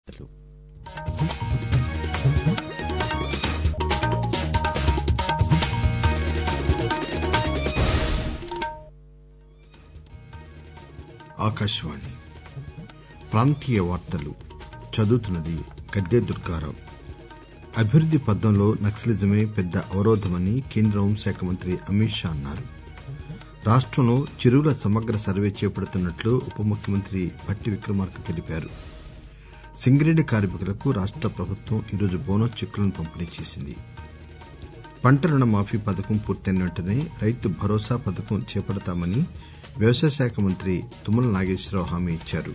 ఆకాశవాణి ప్రాంతీయ వార్తలు చదువుతున్నది గద్దె దుర్గారావు అభివృద్ది పథంలో నక్సలిజమే పెద్ద అవరోధమని కేంద్ర హోంశాఖ మంత్రి అమిత్ షా అన్నారు రాష్టంలో చెరువుల సమగ్ర సర్వే చేపడుతున్నట్లు ఉప ముఖ్యమంత్రి భట్టి విక్రమార్క తెలిపారు సింగరేణి కార్మికులకు రాష్ట ప్రభుత్వం ఈరోజు బోనస్ చెక్కులను పంపిణీ చేసింది పంట రుణ మాఫీ పథకం పూర్తయిన వెంటనే రైతు భరోసా పథకం చేపడతామని వ్యవసాయ శాఖ మంత్రి తుమ్మల నాగేశ్వరరావు హామీ ఇచ్చారు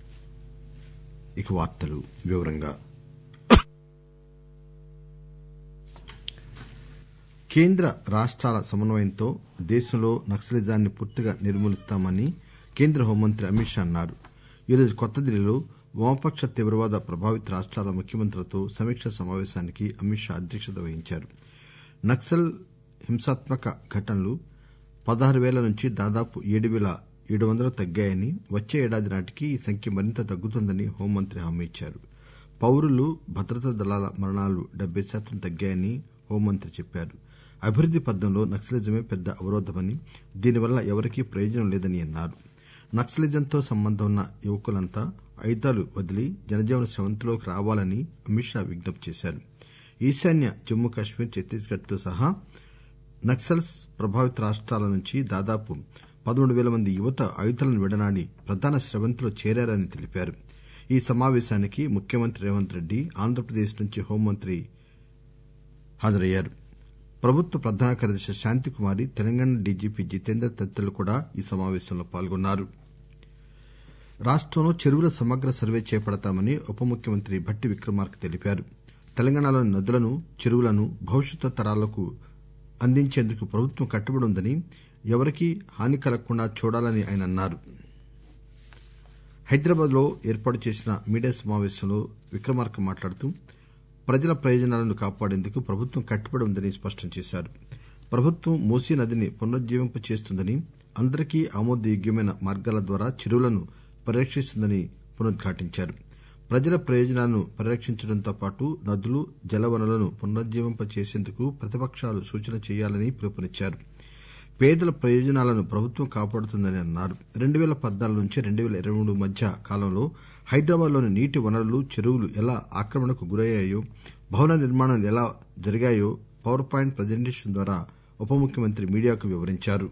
ఇక వార్తలు వివరంగా కేంద్ర రాష్టాల సమన్వయంతో దేశంలో నక్సలిజాన్ని పూర్తిగా నిర్మూలిస్తామని కేంద్ర హోంమంత్రి అమిత్ షా అన్నారు ఈరోజు కొత్తదిల్లీలో వామపక్ష తీవ్రవాద ప్రభావిత రాష్టాల ముఖ్యమంత్రులతో సమీక్షా సమావేశానికి అమిత్ షా అధ్యక్షత వహించారు నక్సల్ హింసాత్మక ఘటనలు పదహారు పేల నుంచి దాదాపు ఏడు పేల ఏడు వందలకు తగ్గాయని వచ్చే ఏడాది నాటికి ఈ సంఖ్య మరింత తగ్గుతుందని హోంమంత్రి హామీ ఇచ్చారు పౌరులు భద్రతా దళాల మరణాలు డెబ్బై శాతం తగ్గాయని హోంమంత్రి చెప్పారు అభివృద్ది పథంలో నక్సలిజమే పెద్ద అవరోధమని దీనివల్ల ఎవరికీ ప్రయోజనం లేదని అన్నారు నక్సలిజంతో సంబంధం ఉన్న యువకులంతా ఆయుధాలు వదిలి జనజీవన స్రవంతిలోకి రావాలని అమిత్ షా విజ్ఞప్తి చేశారు ఈశాన్య జమ్మూ కశ్మీర్ ఛత్తీస్ గఢ్ తో సహా నక్సల్స్ ప్రభావిత రాష్టాల నుంచి దాదాపు పదమూడు పేల మంది యువత ఆయుధాలను విడనాడి ప్రధాన స్రవంతిలో చేరారని తెలిపారు ఈ సమావేశానికి ముఖ్యమంత్రి రేవంత్ రెడ్డి ఆంధ్రప్రదేశ్ నుంచి హోంమంత్రి హాజరయ్యారు ప్రభుత్వ ప్రధాన కార్యదర్శి శాంతికుమారి తెలంగాణ డీజీపీ జితేందర్ తదితరులు కూడా ఈ సమావేశంలో పాల్గొన్నారు రాష్టంలో చెరువుల సమగ్ర సర్వే చేపడతామని ఉప ముఖ్యమంత్రి భట్టి విక్రమార్క తెలిపారు తెలంగాణలోని నదులను చెరువులను భవిష్యత్ తరాలకు అందించేందుకు ప్రభుత్వం కట్టుబడి ఉందని ఎవరికీ హాని కలగకుండా చూడాలని ఆయన అన్నారు హైదరాబాద్ లో ఏర్పాటు చేసిన మీడియా సమావేశంలో విక్రమార్క మాట్లాడుతూ ప్రజల ప్రయోజనాలను కాపాడేందుకు ప్రభుత్వం కట్టుబడి ఉందని స్పష్టం చేశారు ప్రభుత్వం మూసీ నదిని పునరుజ్జీవింప చేస్తుందని అందరికీ ఆమోదయోగ్యమైన మార్గాల ద్వారా చెరువులను పరిరక్షిస్తుందని పునరుద్ఘాటించారు ప్రజల ప్రయోజనాలను పరిరక్షించడంతో పాటు నదులు జలవనరులను పునరుజ్జీవింప చేసేందుకు ప్రతిపక్షాలు సూచన చేయాలని పిలుపునిచ్చారు పేదల ప్రయోజనాలను ప్రభుత్వం కాపాడుతుందని అన్నారు రెండు పేల పద్నాలుగు నుంచి రెండు పేల ఇరవై మూడు మధ్య కాలంలో హైదరాబాద్ లోని నీటి వనరులు చెరువులు ఎలా ఆక్రమణకు గురయ్యాయో భవన నిర్మాణాలు ఎలా జరిగాయో పవర్ పాయింట్ ప్రజెంటేషన్ ద్వారా ఉప ముఖ్యమంత్రి మీడియాకు వివరించారు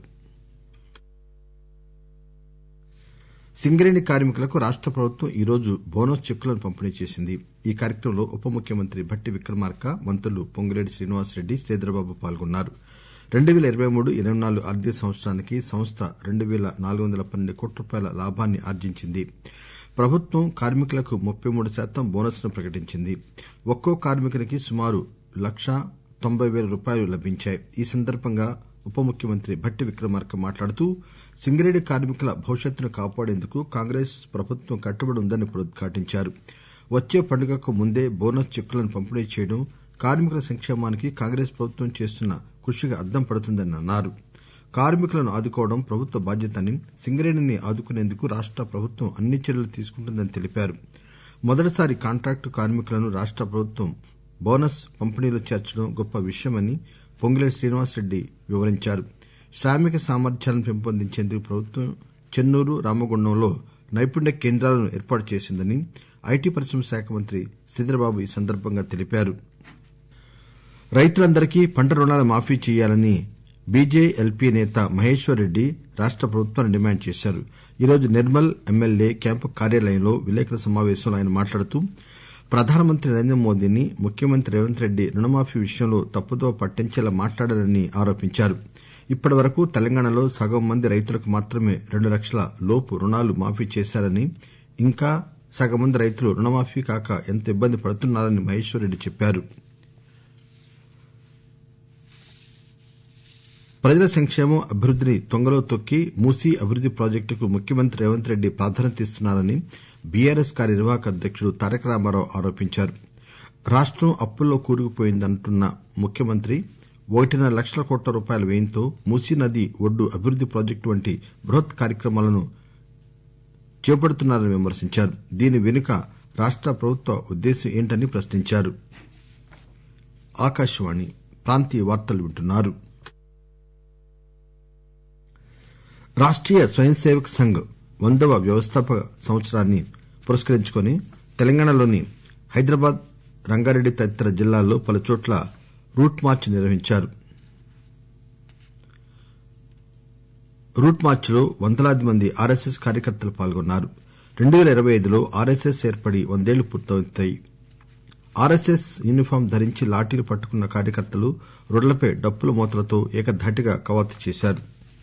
సింగరేణి కార్మికులకు రాష్ట ప్రభుత్వం ఈరోజు బోనస్ చెక్కులను పంపిణీ చేసింది ఈ కార్యక్రమంలో ఉప ముఖ్యమంత్రి భట్టి విక్రమార్క మంత్రులు పొంగులేటి శ్రీనివాసరెడ్డి శ్రీధర్బాబు పాల్గొన్నారు రెండు పేల ఇరవై మూడు ఇరవై నాలుగు ఆర్థిక సంవత్సరానికి సంస్థ రెండు పేల నాలుగు వందల పన్నెండు కోట్ల రూపాయల లాభాన్ని ఆర్జించింది ప్రభుత్వం కార్మికులకు ముప్పై మూడు శాతం బోనస్ ను ప్రకటించింది ఒక్కో కార్మికునికి సుమారు లక్షా తొంభై పేల రూపాయలు లభించాయి ఈ సందర్భంగా ఉప ముఖ్యమంత్రి భట్టి విక్రమార్క మాట్లాడుతూ సింగరేణి కార్మికుల భవిష్యత్తును కాపాడేందుకు కాంగ్రెస్ ప్రభుత్వం కట్టుబడి ఉందని పునరుద్ఘాటించారు వచ్చే పండుగకు ముందే బోనస్ చెక్కులను పంపిణీ చేయడం కార్మికుల సంక్షేమానికి కాంగ్రెస్ ప్రభుత్వం చేస్తున్న కృషికి అద్దం పడుతుందని అన్నారు కార్మికులను ఆదుకోవడం ప్రభుత్వ బాధ్యత అని సింగరేణిని ఆదుకునేందుకు రాష్ట ప్రభుత్వం అన్ని చర్యలు తీసుకుంటుందని తెలిపారు మొదటిసారి కాంట్రాక్టు కార్మికులను రాష్ట ప్రభుత్వం బోనస్ పంపిణీలో చేర్చడం గొప్ప విషయమని పొంగులేటి శ్రీనివాసరెడ్డి వివరించారు శ్రామిక సామర్థ్యాలను పెంపొందించేందుకు ప్రభుత్వం చెన్నూరు రామగుండంలో నైపుణ్య కేంద్రాలను ఏర్పాటు చేసిందని ఐటీ పరిశ్రమ శాఖ మంత్రి శ్రీధర్బాబు ఈ సందర్భంగా తెలిపారు రైతులందరికీ పంట రుణాలు మాఫీ చేయాలని బీజేఎల్పీ నేత మహేశ్వర్ రెడ్డి రాష్ట ప్రభుత్వాన్ని డిమాండ్ చేశారు ఈరోజు నిర్మల్ ఎమ్మెల్యే క్యాంపు కార్యాలయంలో విలేకరుల సమావేశంలో ఆయన మాట్లాడుతూ ప్రధానమంత్రి నరేంద్ర మోదీని ముఖ్యమంత్రి రేవంత్ రెడ్డి రుణమాఫీ విషయంలో తప్పుదోవ పట్టించేలా మాట్లాడారని ఆరోపించారు ఇప్పటి వరకు తెలంగాణలో సగం మంది రైతులకు మాత్రమే రెండు లక్షల లోపు రుణాలు మాఫీ చేశారని ఇంకా సగం మంది రైతులు రుణమాఫీ కాక ఎంత ఇబ్బంది పడుతున్నారని మహేశ్వర్ రెడ్డి చెప్పారు ప్రజల సంక్షేమం అభివృద్దిని తొంగలో తొక్కి మూసీ అభివృద్ది ప్రాజెక్టుకు ముఖ్యమంత్రి రేవంత్ రెడ్డి ప్రాధాన్యత ఇస్తున్నారని బీఆర్ఎస్ కార్యనిర్వాహక అధ్యకుడు తారక రామారావు ఆరోపించారు రాష్టం అప్పుల్లో కూరుకుపోయిందంటున్న ముఖ్యమంత్రి ఒకటిన్నర లక్షల కోట్ల రూపాయల వ్యయంతో మూసీ నది ఒడ్డు అభివృద్ది ప్రాజెక్టు వంటి బృహత్ కార్యక్రమాలను చేపడుతున్నారని విమర్శించారు దీని వెనుక రాష్ట ప్రభుత్వ ఉద్దేశ్యం ఏంటని ప్రశ్నించారు ఆకాశవాణి ప్రాంతీయ వార్తలు వింటున్నారు రాష్టీయ స్వయం సేవక్ సంఘ్ వందవ వ్యవస్థాపక సంవత్సరాన్ని పురస్కరించుకుని తెలంగాణలోని హైదరాబాద్ రంగారెడ్డి తదితర జిల్లాల్లో పలుచోట్ల రూట్ మార్చ్ నిర్వహించారు రూట్ మార్చ్ లో వందలాది మంది ఆర్ఎస్ఎస్ కార్యకర్తలు పాల్గొన్నారు రెండు పేల ఇరవై ఐదులో ఆర్ఎస్ఎస్ ఏర్పడి వందేళ్లు పూర్తవుతాయి ఆర్ఎస్ఎస్ యూనిఫాం ధరించి లాఠీలు పట్టుకున్న కార్యకర్తలు రోడ్లపై డప్పుల మోతలతో ఏకధాటిగా కవాతు చేశారు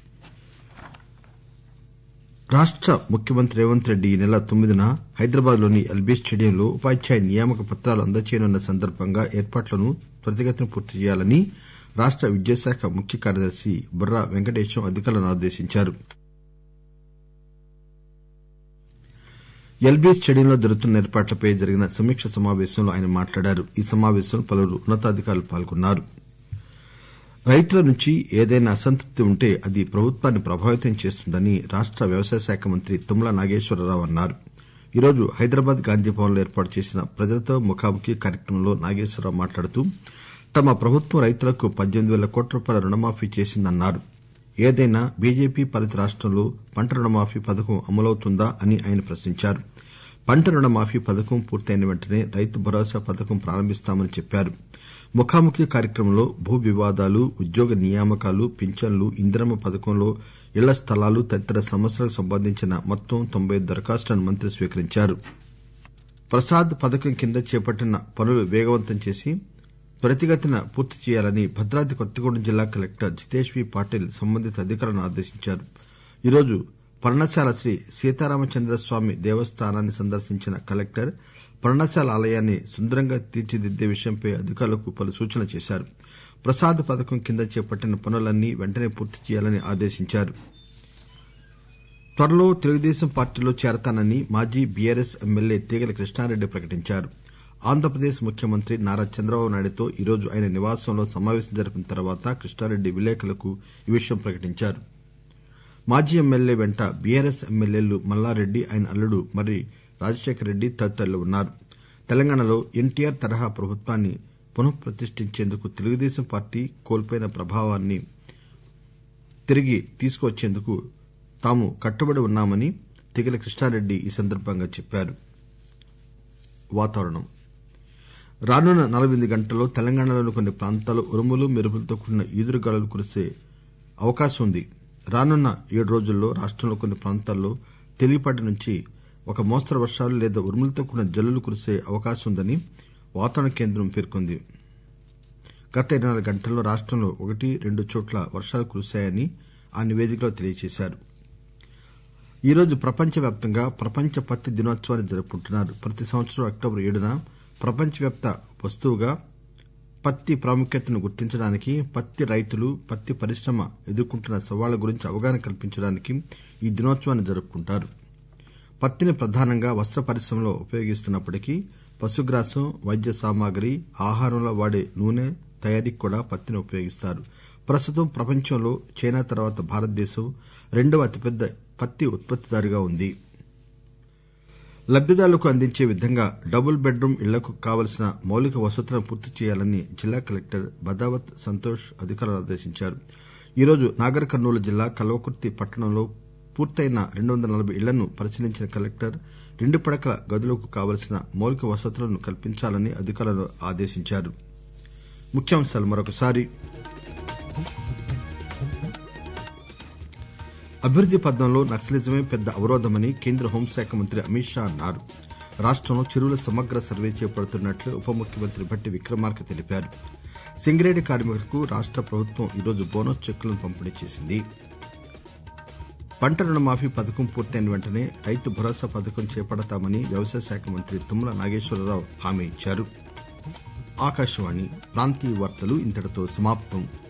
రాష్ట ముఖ్యమంత్రి రేవంత్ రెడ్డి ఈ నెల తొమ్మిదిన హైదరాబాద్ లోని ఎల్బీ స్టేడియంలో ఉపాధ్యాయ నియామక పత్రాలు అందజేయనున్న సందర్బంగా ఏర్పాట్లను త్వరితగతిన పూర్తి చేయాలని రాష్ట విద్యాశాఖ ముఖ్య కార్యదర్శి బుర్రా వెంకటేశం అధికారులను ఆదేశించారు ఎల్బీ స్టేడియంలో జరుగుతున్న ఏర్పాట్లపై జరిగిన సమీక్ష సమావేశంలో ఆయన మాట్లాడారు ఈ సమావేశంలో పలువురు ఉన్నతాధికారులు పాల్గొన్నారు రైతుల నుంచి ఏదైనా అసంతృప్తి ఉంటే అది ప్రభుత్వాన్ని ప్రభావితం చేస్తుందని రాష్ట వ్యవసాయ శాఖ మంత్రి తుమ్మల నాగేశ్వరరావు అన్నారు ఈరోజు హైదరాబాద్ గాంధీభవన్ లో ఏర్పాటు చేసిన ప్రజలతో ముఖాముఖి కార్యక్రమంలో నాగేశ్వరరావు మాట్లాడుతూ తమ ప్రభుత్వం రైతులకు పద్దెనిమిది పేల కోట్ల రూపాయల రుణమాఫీ చేసిందన్నారు ఏదైనా బీజేపీ పాలిత రాష్టంలో పంట రుణమాఫీ పథకం అమలవుతుందా అని ఆయన ప్రశ్నించారు పంట రుణమాఫీ పథకం పూర్తయిన వెంటనే రైతు భరోసా పథకం ప్రారంభిస్తామని చెప్పారు ముఖాముఖి కార్యక్రమంలో భూ వివాదాలు ఉద్యోగ నియామకాలు పింఛన్లు ఇందిరమ్మ పథకంలో ఇళ్ల స్థలాలు తదితర సమస్యలకు సంబంధించిన మొత్తం తొంభై దరఖాస్తులను మంత్రి స్వీకరించారు ప్రసాద్ పథకం కింద చేపట్టిన పనులు వేగవంతం చేసి త్వరితగతిన పూర్తి చేయాలని భద్రాద్రి కొత్తగూడెం జిల్లా కలెక్టర్ జితేష్ వి పాటిల్ సంబంధిత అధికారులను ఆదేశించారు ఈరోజు పర్ణశాల శ్రీ సీతారామచంద్ర స్వామి దేవస్థానాన్ని సందర్శించిన కలెక్టర్ పర్ణశాల ఆలయాన్ని సుందరంగా తీర్చిదిద్దే విషయంపై అధికారులకు పలు సూచనలు చేశారు ప్రసాద్ పథకం కింద చేపట్టిన పనులన్నీ వెంటనే పూర్తి చేయాలని ఆదేశించారు త్వరలో తెలుగుదేశం పార్టీలో చేరతానని మాజీ బీఆర్ఎస్ ఎమ్మెల్యే తీగల కృష్ణారెడ్డి ప్రకటించారు ఆంధ్రప్రదేశ్ ముఖ్యమంత్రి నారా చంద్రబాబు నాయుడుతో ఈరోజు ఆయన నివాసంలో సమావేశం జరిపిన తర్వాత కృష్ణారెడ్డి విలేకరులకు ఈ విషయం ప్రకటించారు మాజీ ఎమ్మెల్యే వెంట బీఆర్ఎస్ ఎమ్మెల్యేలు మల్లారెడ్డి ఆయన అల్లుడు మర్రి రాజశేఖర రెడ్డి తదితరులు ఉన్నారు తెలంగాణలో ఎన్టీఆర్ తరహా ప్రభుత్వాన్ని పునఃప్రతిష్ఠించేందుకు తెలుగుదేశం పార్టీ కోల్పోయిన ప్రభావాన్ని తిరిగి తీసుకువచ్చేందుకు తాము కట్టుబడి ఉన్నామని తిగల కృష్ణారెడ్డి ఈ సందర్భంగా చెప్పారు వాతావరణం రానున్న నలభై ఎనిమిది గంటల్లో తెలంగాణలోని కొన్ని ప్రాంతాల్లో ఉరుములు మెరుపులతో కూడిన ఈదురుగాలులు కురిసే అవకాశం ఉంది రానున్న ఏడు రోజుల్లో రాష్టంలో కొన్ని ప్రాంతాల్లో తేలికపాటి నుంచి ఒక మోస్తరు వర్షాలు లేదా ఉరుములతో కూడిన జల్లులు కురిసే అవకాశం ఉందని వాతావరణ కేంద్రం పేర్కొంది గత ఇరవై నాలుగు గంటల్లో రాష్టంలో ఒకటి రెండు చోట్ల వర్షాలు కురిశాయని ఆ నివేదికలో తెలియజేశారు ఈరోజు ప్రపంచవ్యాప్తంగా ప్రపంచ పత్తి దినోత్సవాన్ని జరుపుకుంటున్నారు ప్రతి సంవత్సరం అక్టోబర్ ఏడున ప్రపంచవ్యాప్త వస్తువుగా పత్తి ప్రాముఖ్యతను గుర్తించడానికి పత్తి రైతులు పత్తి పరిశ్రమ ఎదుర్కొంటున్న సవాళ్ల గురించి అవగాహన కల్పించడానికి ఈ దినోత్సవాన్ని జరుపుకుంటారు పత్తిని ప్రధానంగా వస్త్ర పరిశ్రమలో ఉపయోగిస్తున్నప్పటికీ పశుగ్రాసం వైద్య సామాగ్రి ఆహారంలో వాడే నూనె తయారీకి కూడా పత్తిని ఉపయోగిస్తారు ప్రస్తుతం ప్రపంచంలో చైనా తర్వాత భారతదేశం రెండవ అతిపెద్ద పత్తి ఉత్పత్తిదారుగా ఉంది లబ్దిదారులకు అందించే విధంగా డబుల్ బెడ్ రూం ఇళ్లకు కావలసిన మౌలిక వసతులను పూర్తి చేయాలని జిల్లా కలెక్టర్ బదావత్ సంతోష్ అధికారులను ఆదేశించారు ఈరోజు నాగర్ కర్నూలు జిల్లా కల్వకుర్తి పట్టణంలో పూర్తయిన రెండు వందల నలభై ఇళ్లను పరిశీలించిన కలెక్టర్ రెండు పడకల గదులకు కావలసిన మౌలిక వసతులను కల్పించాలని అధికారులను ఆదేశించారు ముఖ్యాంశాలు మరొకసారి అభివృద్ది పథంలో నక్సలిజమే పెద్ద అవరోధమని కేంద్ర హోంశాఖ మంత్రి అమిత్ షా అన్నారు రాష్టంలో చెరువుల సమగ్ర సర్వే చేపడుతున్నట్లు ఉప ముఖ్యమంత్రి భట్టి విక్రమార్క తెలిపారు సింగరేణి కార్మికులకు రాష్ట ప్రభుత్వం ఈరోజు బోనస్ చెక్కులను పంపిణీ చేసింది పంట రుణమాఫీ పథకం పూర్తయిన వెంటనే రైతు భరోసా పథకం చేపడతామని వ్యవసాయ శాఖ మంత్రి తుమ్మల నాగేశ్వరరావు హామీ ఇచ్చారు ఆకాశవాణి ప్రాంతీయ వార్తలు ఇంతటితో సమాప్తం